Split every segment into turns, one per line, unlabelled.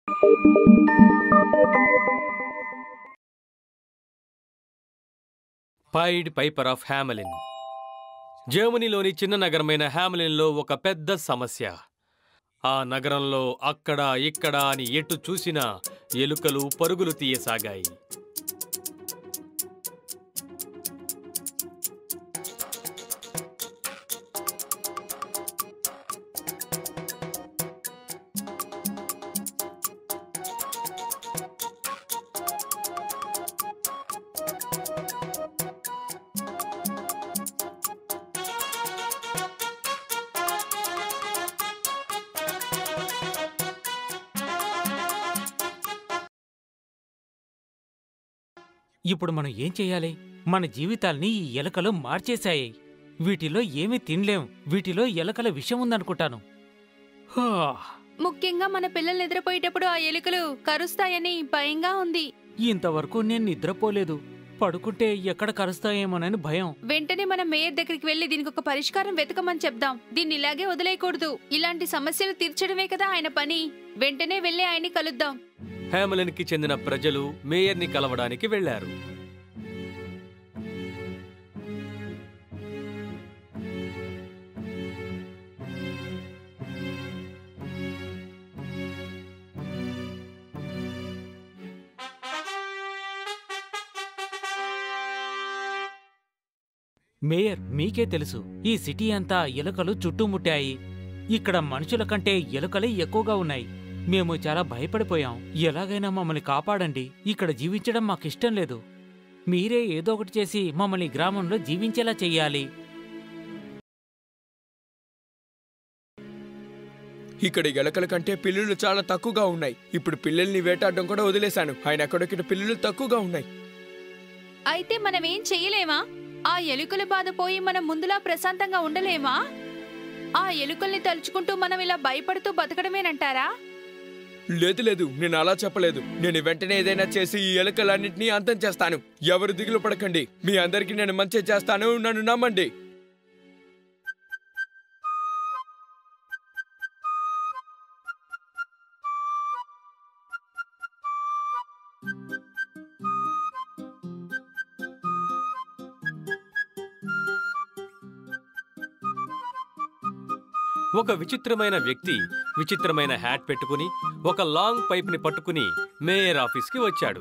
పైడ్ Piper of హ్యామలిన్ జర్మనీలోని చిన్న నగరమైన హ్యామలిన్లో ఒక పెద్ద సమస్య ఆ నగరంలో అక్కడ ఇక్కడ అని ఎటు చూసినా ఎలుకలు పరుగులు తీయసాగాయి
ఇప్పుడు మనం ఏం చెయ్యాలి మన జీవితాల్ని ఈ ఎలకలు మార్చేశాయి వీటిలో ఏమీ తినలేం వీటిలో ఎలకల విషం ఉందనుకుంటాను హా,
ముఖ్యంగా మన పిల్లలు నిద్రపోయేటప్పుడు ఆ ఎలుకలు కరుస్తాయని భయంగా ఉంది
ఇంతవరకు నేను నిద్రపోలేదు పడుకుంటే ఎక్కడ కరుస్తాయేమోనని భయం
వెంటనే మనం మేయర్ దగ్గరికి వెళ్లి దీనికి ఒక పరిష్కారం వెతకమని చెప్దాం దీన్ని ఇలాగే వదిలేయకూడదు ఇలాంటి సమస్యలు తీర్చడమే కదా ఆయన పని వెంటనే వెళ్లి ఆయన్ని కలుద్దాం
హ్యామలిన్కి చెందిన ప్రజలు మేయర్ని కలవడానికి వెళ్లారు
మేయర్ మీకే తెలుసు ఈ సిటీ అంతా ఎలుకలు చుట్టుముట్టాయి ఇక్కడ మనుషుల కంటే ఎలుకలే ఎక్కువగా ఉన్నాయి మేము చాలా భయపడిపోయాం ఎలాగైనా మమ్మల్ని కాపాడండి ఇక్కడ జీవించడం మాకిష్టం లేదు మీరే ఏదో ఒకటి చేసి మమ్మల్ని గ్రామంలో జీవించేలా చెయ్యాలి
ఇక్కడ ఎలకల కంటే పిల్లులు చాలా తక్కువగా ఉన్నాయి ఇప్పుడు పిల్లల్ని వేటాడడం కూడా వదిలేశాను ఆయన అక్కడొక్కడ పిల్లులు తక్కువగా ఉన్నాయి
అయితే మనం ఏం చెయ్యలేమా ఆ ఎలుకల బాధ పోయి మనం ముందులా ప్రశాంతంగా ఉండలేమా ఆ ఎలుకల్ని తలుచుకుంటూ మనం ఇలా భయపడుతూ బతకడమేనంటారా
లేదు లేదు నేను అలా చెప్పలేదు నేను వెంటనే ఏదైనా చేసి ఈ ఎలుకలన్నింటినీ అంతం చేస్తాను ఎవరు దిగులు పడకండి మీ అందరికీ నేను మంచి చేస్తాను నన్ను నమ్మండి
ఒక విచిత్రమైన వ్యక్తి విచిత్రమైన హ్యాట్ పెట్టుకుని ఒక లాంగ్ పైప్ని పట్టుకుని మేయర్ ఆఫీస్కి వచ్చాడు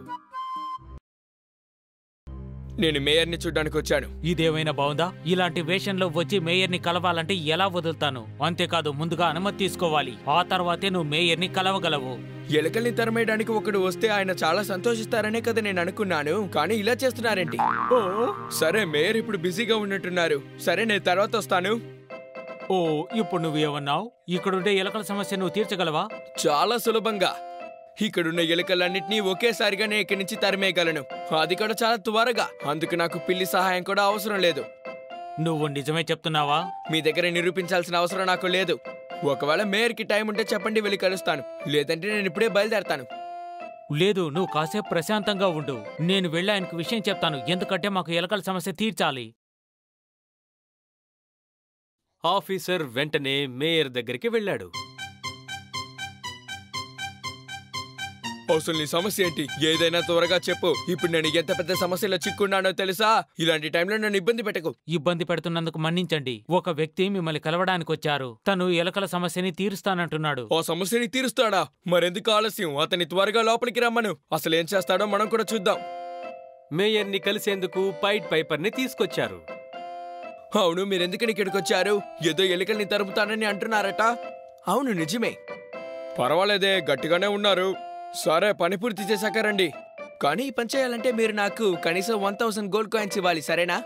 నేను మేయర్ని చూడ్డానికి వచ్చాను
ఇదేమైనా బావుందా ఇలాంటి వేషంలో వచ్చి మేయర్ని కలవాలంటే ఎలా వదులుతాను అంతేకాదు ముందుగా అనుమతి తీసుకోవాలి ఆ తర్వాతే నువ్వు మేయర్ని కలవగలవు
ఎలుకల్ని తరమేయడానికి ఒకడు వస్తే ఆయన చాలా సంతోషిస్తారనే కదా నేను అనుకున్నాను కానీ ఇలా చేస్తున్నారేంటి ఓ సరే మేయర్ ఇప్పుడు బిజీగా ఉన్నట్టున్నారు సరే నేను తర్వాత వస్తాను
ఓ ఇప్పుడు నువ్వు ఏమన్నావు ఇక్కడుండే ఎలకల సమస్య నువ్వు తీర్చగలవా
చాలా సులభంగా ఇక్కడున్న ఎలుకలన్నింటినీ ఒకేసారిగా నేను ఇక్కడి నుంచి తరిమేయగలను అది కూడా చాలా త్వరగా అందుకు నాకు పిల్లి సహాయం కూడా అవసరం లేదు
నువ్వు నిజమే చెప్తున్నావా
మీ దగ్గర నిరూపించాల్సిన అవసరం నాకు లేదు ఒకవేళ మేయర్కి టైం ఉంటే చెప్పండి వెళ్ళి కలుస్తాను లేదంటే నేను ఇప్పుడే బయలుదేరతాను
లేదు నువ్వు కాసేపు ప్రశాంతంగా ఉండు నేను వెళ్ళి ఆయనకు విషయం చెప్తాను ఎందుకంటే మాకు ఎలకల సమస్య తీర్చాలి
ఆఫీసర్ వెంటనే మేయర్ దగ్గరికి వెళ్ళాడు
అసలు నీ సమస్య ఏంటి ఏదైనా త్వరగా చెప్పు ఇప్పుడు నేను ఎంత పెద్ద సమస్యలో చిక్కున్నానో తెలుసా ఇలాంటి టైంలో నన్ను ఇబ్బంది పెట్టకు
ఇబ్బంది పెడుతున్నందుకు మన్నించండి ఒక వ్యక్తి మిమ్మల్ని కలవడానికి వచ్చారు తను ఎలకల సమస్యని తీరుస్తానంటున్నాడు
ఆ సమస్యని తీరుస్తాడా మరెందుకు ఆలస్యం అతని త్వరగా లోపలికి రమ్మను అసలు ఏం చేస్తాడో మనం కూడా చూద్దాం
మేయర్ని కలిసేందుకు పైట్ పైపర్ని తీసుకొచ్చారు
అవును మీరెందుకని ఇక్కడికి వచ్చారు ఏదో ఎలుకల్ని తరుముతానని అంటున్నారట అవును నిజమే పర్వాలేదే గట్టిగానే ఉన్నారు సరే పని పూర్తి చేశాక రండి కానీ ఈ పని చేయాలంటే మీరు నాకు కనీసం వన్ థౌసండ్ గోల్డ్ కాయిన్స్ ఇవ్వాలి సరేనా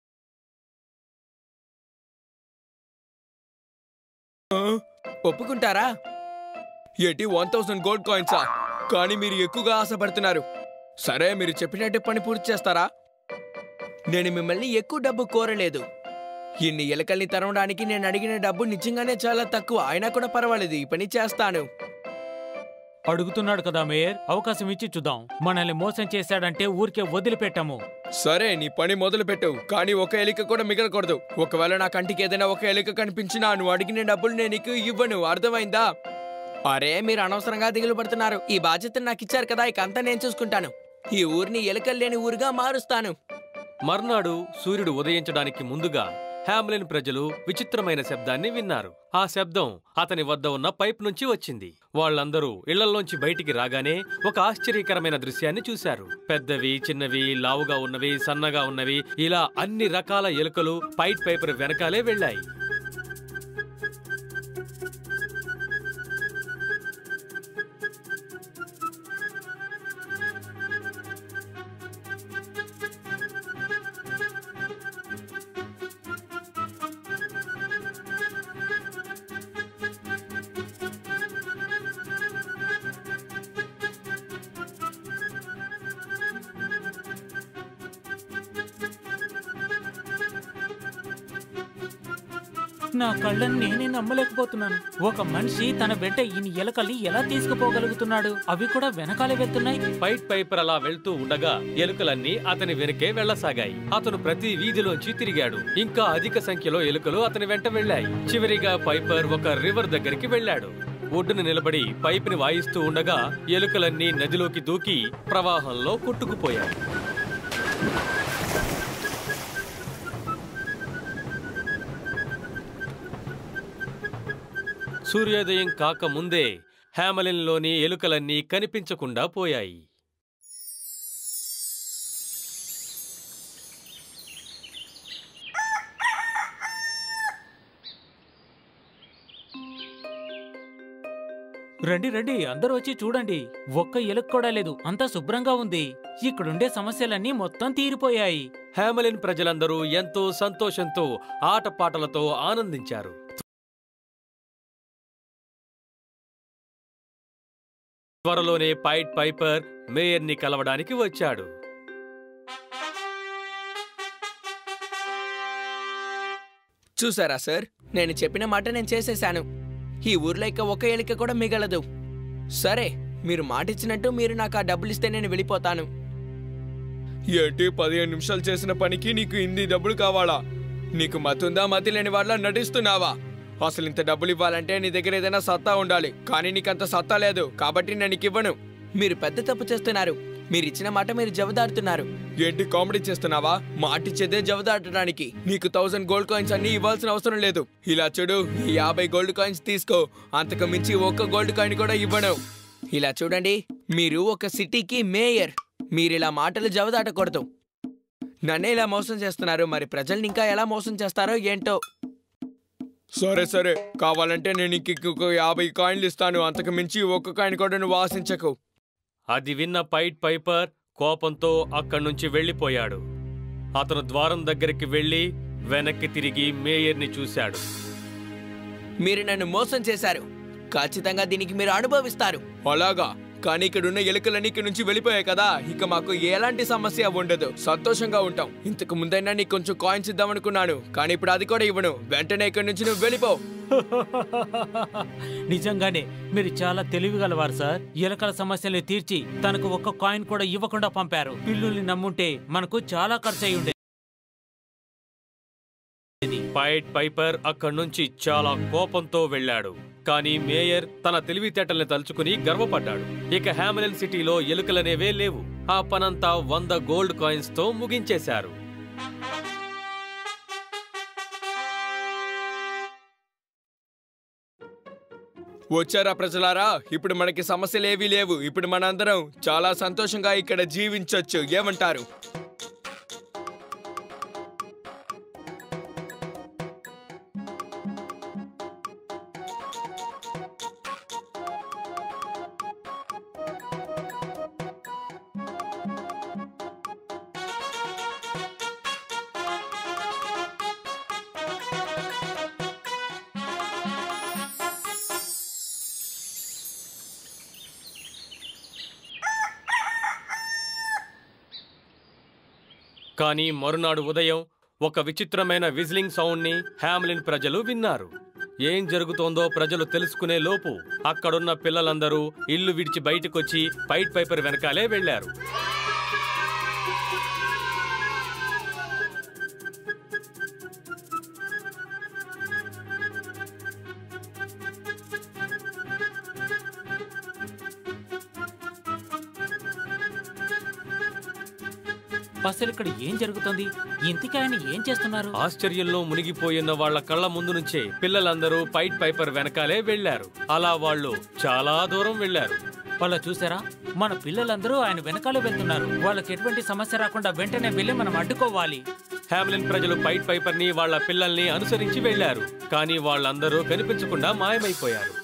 ఆ, ఒప్పుకుంటారా ఏంటి వన్ థౌసండ్ గోల్డ్ కాయిన్సా కానీ మీరు ఎక్కువగా ఆశపడుతున్నారు సరే మీరు చెప్పినట్టే పని పూర్తి చేస్తారా నేను మిమ్మల్ని ఎక్కువ డబ్బు కోరలేదు ఇన్ని ఎలకల్ని తరవడానికి నేను అడిగిన డబ్బు నిజంగానే చాలా తక్కువ అయినా కూడా పర్వాలేదు ఈ పని చేస్తాను
అడుగుతున్నాడు కదా మేయర్ అవకాశం ఇచ్చి చూద్దాం మనల్ని మోసం చేశాడంటే ఊరికే వదిలిపెట్టము
సరే నీ పని మొదలు పెట్టు కానీ ఒక ఎలిక కూడా మిగలకూడదు ఒకవేళ నా కంటికి ఏదైనా ఒక ఎలిక కనిపించినా నువ్వు అడిగిన డబ్బులు నేను నీకు ఇవ్వను అర్థమైందా అరే మీరు అనవసరంగా దిగులు పడుతున్నారు ఈ బాధ్యతను నాకు ఇచ్చారు కదా ఇక అంతా నేను చూసుకుంటాను ఈ ఊరిని ఎలుకలు లేని ఊరుగా మారుస్తాను
మర్నాడు సూర్యుడు ఉదయించడానికి ముందుగా హ్యామ్లిన్ ప్రజలు విచిత్రమైన శబ్దాన్ని విన్నారు ఆ శబ్దం అతని వద్ద ఉన్న పైప్ నుంచి వచ్చింది వాళ్ళందరూ ఇళ్లలోంచి బయటికి రాగానే ఒక ఆశ్చర్యకరమైన దృశ్యాన్ని చూశారు పెద్దవి చిన్నవి లావుగా ఉన్నవి సన్నగా ఉన్నవి ఇలా అన్ని రకాల ఎలుకలు పైట్ పైపర్ వెనకాలే వెళ్ళాయి
నా కళ్ళని నేనే నమ్మలేకపోతున్నాను ఒక మనిషి తన వెంట ఇన్ని ఎలకల్ని ఎలా తీసుకుపోగలుగుతున్నాడు అవి కూడా వెనకాలే వెళ్తున్నాయి
పైట్ పైపర్ అలా వెళ్తూ ఉండగా ఎలుకలన్నీ అతని వెనకే వెళ్లసాగాయి అతను ప్రతి వీధిలోంచి తిరిగాడు ఇంకా అధిక సంఖ్యలో ఎలుకలు అతని వెంట వెళ్ళాయి చివరిగా పైపర్ ఒక రివర్ దగ్గరికి వెళ్ళాడు ఒడ్డున నిలబడి పైపుని వాయిస్తూ ఉండగా ఎలుకలన్నీ నదిలోకి దూకి ప్రవాహంలో కొట్టుకుపోయాయి సూర్యోదయం కాకముందే హ్యామలిన్లోని ఎలుకలన్నీ కనిపించకుండా పోయాయి
రండి రండి అందరూ వచ్చి చూడండి ఒక్క ఎలుక కూడా లేదు అంతా శుభ్రంగా ఉంది ఇక్కడుండే సమస్యలన్నీ మొత్తం తీరిపోయాయి
హ్యామలిన్ ప్రజలందరూ ఎంతో సంతోషంతో ఆటపాటలతో ఆనందించారు త్వరలోనే పైట్ పైపర్ మేయర్ని కలవడానికి వచ్చాడు
చూసారా సార్ నేను చెప్పిన మాట నేను చేసేశాను ఈ ఊర్లో ఇక ఒక ఎలిక కూడా మిగలదు సరే మీరు మాట ఇచ్చినట్టు మీరు నాకు ఆ డబ్బులు ఇస్తే నేను వెళ్ళిపోతాను ఏంటి పదిహేను నిమిషాలు చేసిన పనికి నీకు ఇన్ని డబ్బులు కావాలా నీకు మతుందా మతి లేని వాళ్ళ నటిస్తున్నావా అసలు ఇంత డబ్బులు ఇవ్వాలంటే నీ దగ్గర ఏదైనా సత్తా ఉండాలి కానీ నీకంత సత్తా లేదు కాబట్టి నేను నీకు ఇవ్వను మీరు పెద్ద తప్పు చేస్తున్నారు మీరు ఇచ్చిన మాట మీరు జవదాడుతున్నారు ఏంటి కామెడీ చేస్తున్నావా మాట ఇచ్చేదే జవదాటడానికి నీకు థౌసండ్ గోల్డ్ కాయిన్స్ అన్ని ఇవ్వాల్సిన అవసరం లేదు ఇలా చూడు ఈ యాభై గోల్డ్ కాయిన్స్ తీసుకో అంతకు మించి ఒక్క గోల్డ్ కాయిన్ కూడా ఇవ్వను ఇలా చూడండి మీరు ఒక సిటీకి మేయర్ మీరు ఇలా మాటలు జవదాటకూడదు నన్నే ఇలా మోసం చేస్తున్నారు మరి ప్రజల్ని ఇంకా ఎలా మోసం చేస్తారో ఏంటో సరే సరే కావాలంటే నేను ఇంకొక యాభై కాయిన్లు ఇస్తాను అంతకు మించి ఒక్క కాయిన్ కూడా నువ్వు ఆశించకు
అది విన్న పైట్ పైపర్ కోపంతో అక్కడి నుంచి వెళ్ళిపోయాడు అతను ద్వారం దగ్గరికి వెళ్ళి వెనక్కి తిరిగి మేయర్ని చూశాడు
మీరు నన్ను మోసం చేశారు ఖచ్చితంగా దీనికి మీరు అనుభవిస్తారు అలాగా కానీ ఇక్కడ ఉన్న ఎలుకలన్నీ ఇక్కడి నుంచి వెళ్ళిపోయాయి కదా ఇక మాకు ఎలాంటి సమస్య ఉండదు సంతోషంగా ఉంటాం ఇంతకు ముందైనా నీకు కొంచెం కాయిన్స్ ఇద్దామనుకున్నాను కానీ ఇప్పుడు అది కూడా ఇవ్వను వెంటనే ఇక్కడి నుంచి నువ్వు వెళ్ళిపో
నిజంగానే మీరు చాలా తెలివిగలవారు సార్ ఎలకల సమస్యలు తీర్చి తనకు ఒక్క కాయిన్ కూడా ఇవ్వకుండా పంపారు పిల్లుల్ని నమ్ముంటే మనకు చాలా ఖర్చు అయి ఉండేది
పైట్ పైపర్ అక్కడి నుంచి చాలా కోపంతో వెళ్ళాడు కానీ మేయర్ తన తెలివితేటల్ని తలుచుకుని గర్వపడ్డాడు ఇక హ్యామిలన్ సిటీలో ఎలుకలనేవే లేవు ఆ పనంతా వంద గోల్డ్ కాయిన్స్ తో ముగించేశారు
వచ్చారా ప్రజలారా ఇప్పుడు మనకి సమస్యలు ఏవీ లేవు ఇప్పుడు మనందరం చాలా సంతోషంగా ఇక్కడ జీవించొచ్చు ఏమంటారు
కానీ మరునాడు ఉదయం ఒక విచిత్రమైన విజిలింగ్ సౌండ్ని హ్యామ్లిన్ ప్రజలు విన్నారు ఏం జరుగుతోందో ప్రజలు తెలుసుకునే లోపు అక్కడున్న పిల్లలందరూ ఇల్లు విడిచి బయటకొచ్చి పైట్ పైపర్ వెనకాలే వెళ్లారు
అసలు ఇక్కడ ఏం జరుగుతుంది ఇంతకీ ఆయన ఏం చేస్తున్నారు
ఆశ్చర్యంలో మునిగిపోయిన వాళ్ళ కళ్ళ ముందు నుంచే పిల్లలందరూ పైట్ పైపర్ వెనకాలే వెళ్లారు అలా వాళ్ళు చాలా దూరం వెళ్లారు
వాళ్ళ చూసారా మన పిల్లలందరూ ఆయన వెనకాలే వెళ్తున్నారు వాళ్ళకి ఎటువంటి సమస్య రాకుండా వెంటనే వెళ్ళి మనం అడ్డుకోవాలి
హ్యామ్లిన్ ప్రజలు పైట్ పైపర్ ని వాళ్ళ పిల్లల్ని అనుసరించి వెళ్లారు కానీ వాళ్ళందరూ కనిపించకుండా మాయమైపోయారు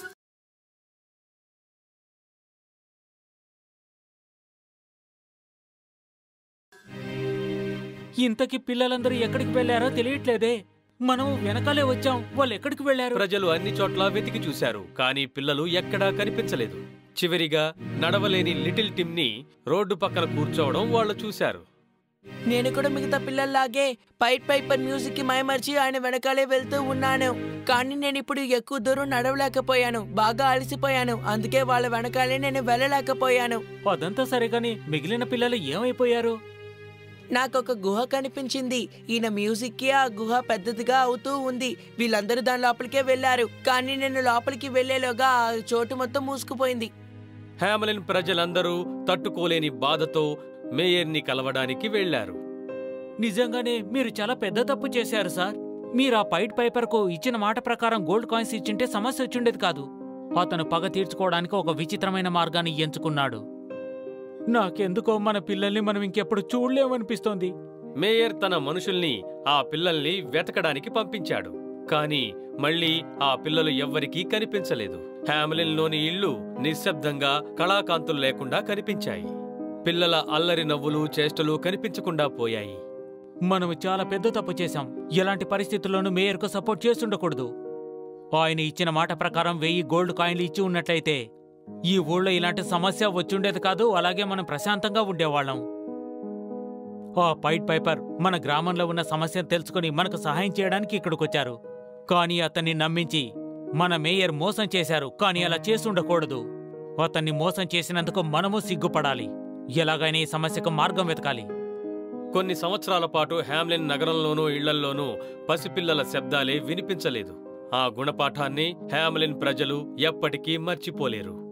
ఇంతకీ పిల్లలందరూ ఎక్కడికి వెళ్ళారో తెలియట్లేదే మనం వెనకాలే వచ్చాం వాళ్ళు ఎక్కడికి వెళ్ళారు
ప్రజలు అన్ని చోట్ల వెతికి చూశారు కానీ పిల్లలు ఎక్కడా కనిపించలేదు చివరిగా నడవలేని లిటిల్ టిమ్ ని రోడ్డు పక్కన కూర్చోవడం వాళ్ళు చూశారు
నేను కూడా మిగతా పిల్లల్లాగే పైట్ పైపర్ మ్యూజిక్ కి మైమర్చి ఆయన వెనకాలే వెళ్తూ ఉన్నాను కానీ నేను ఇప్పుడు ఎక్కువ దూరం నడవలేకపోయాను బాగా అలసిపోయాను అందుకే వాళ్ళ వెనకాలే నేను వెళ్ళలేకపోయాను
అదంతా సరే గాని మిగిలిన పిల్లలు ఏమైపోయారు
నాకు ఒక గుహ కనిపించింది ఈయన మ్యూజిక్ కి ఆ గుహ పెద్దదిగా అవుతూ ఉంది వీళ్ళందరూ దాని లోపలికే వెళ్ళారు కానీ నేను లోపలికి వెళ్లేలోగా ఆ చోటు మొత్తం మూసుకుపోయింది
హ్యామలిన్ ప్రజలందరూ తట్టుకోలేని బాధతో మేయర్ని కలవడానికి వెళ్లారు
నిజంగానే మీరు చాలా పెద్ద తప్పు చేశారు సార్ మీరు ఆ పైట్ పైపర్కు ఇచ్చిన మాట ప్రకారం గోల్డ్ కాయిన్స్ ఇచ్చింటే సమస్య వచ్చిండేది కాదు అతను పగ తీర్చుకోవడానికి ఒక విచిత్రమైన మార్గాన్ని ఎంచుకున్నాడు నాకెందుకో మన పిల్లల్ని మనం ఇంకెప్పుడు చూడలేమనిపిస్తోంది
మేయర్ తన మనుషుల్ని ఆ పిల్లల్ని వెతకడానికి పంపించాడు కానీ మళ్ళీ ఆ పిల్లలు ఎవ్వరికీ కనిపించలేదు హ్యామలిన్లోని ఇళ్ళు నిశ్శబ్దంగా కళాకాంతులు లేకుండా కనిపించాయి పిల్లల అల్లరి నవ్వులు చేష్టలు కనిపించకుండా పోయాయి
మనము చాలా పెద్ద తప్పు చేశాం ఎలాంటి పరిస్థితుల్లోనూ మేయర్కు సపోర్ట్ చేస్తుండకూడదు ఆయన ఇచ్చిన మాట ప్రకారం వెయ్యి గోల్డ్ కాయిన్లు ఇచ్చి ఉన్నట్లయితే ఈ ఊళ్ళో ఇలాంటి సమస్య వచ్చుండేది కాదు అలాగే మనం ప్రశాంతంగా ఉండేవాళ్ళం ఆ పైట్ పైపర్ మన గ్రామంలో ఉన్న సమస్యను తెలుసుకుని మనకు సహాయం చేయడానికి ఇక్కడికొచ్చారు కానీ అతన్ని నమ్మించి మన మేయర్ మోసం చేశారు కానీ అలా చేసుండకూడదు అతన్ని మోసం చేసినందుకు మనము సిగ్గుపడాలి ఎలాగైనా ఈ సమస్యకు మార్గం వెతకాలి
కొన్ని సంవత్సరాల పాటు హ్యామ్లిన్ నగరంలోనూ ఇళ్లల్లోనూ పసిపిల్లల శబ్దాలే వినిపించలేదు ఆ గుణపాఠాన్ని హ్యామ్లిన్ ప్రజలు ఎప్పటికీ మర్చిపోలేరు